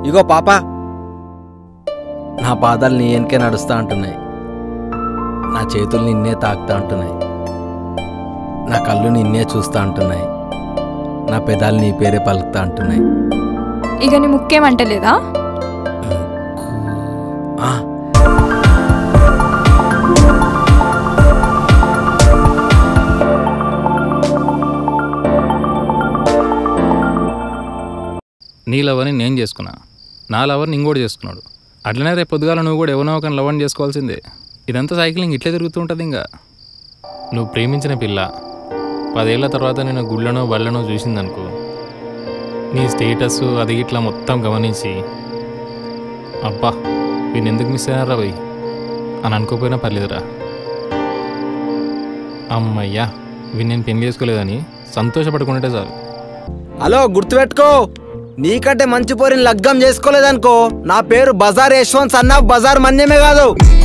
ఇగో పాప నా పాదాలు నీ వెనకే నడుస్తూ ఉంటున్నాయి నా చేతులు నిన్నే తాకుతూ ఉంటున్నాయి నా కళ్ళు నిన్నే చూస్తూ ఉంటున్నాయి నా పెదాలు నీ పేరే పలుకుతూ ఉంటున్నాయి ఇక నీ ముఖ్యమంటలేదా ఆ, నీ లవర్ని నేను చేసుకున్నా నా లవర్ని ఇంకోటి చేసుకున్నాడు అట్లనే రేపు పొద్దుగాల నువ్వు కూడా ఎవనో ఒక లవర్ని చేసుకోవాల్సిందే ఇదంతా సైక్లింగ్ ఇట్లే తిరుగుతూ ఉంటుంది ఇంకా నువ్వు ప్రేమించిన పిల్ల పదేళ్ల తర్వాత నేను గుళ్ళనో బళ్ళనో చూసిందనుకో నీ స్టేటస్ అది ఇట్లా మొత్తం గమనించి అబ్బా వీడిని ఎందుకు మిస్ అయినారా పోయి అని అనుకోపోయినా పర్లేదురా అమ్మయ్యా వీడిని నేను పెళ్లి చేసుకోలేదని సంతోషపడుకుంటే చాలు హలో గుర్తుపెట్టుకో నీకంటే మంచి పోరిని లగ్గం చేసుకోలేదనుకో నా పేరు బజార్ యశ్వంత్ సన్నా బజార్ మన్యమే కాదు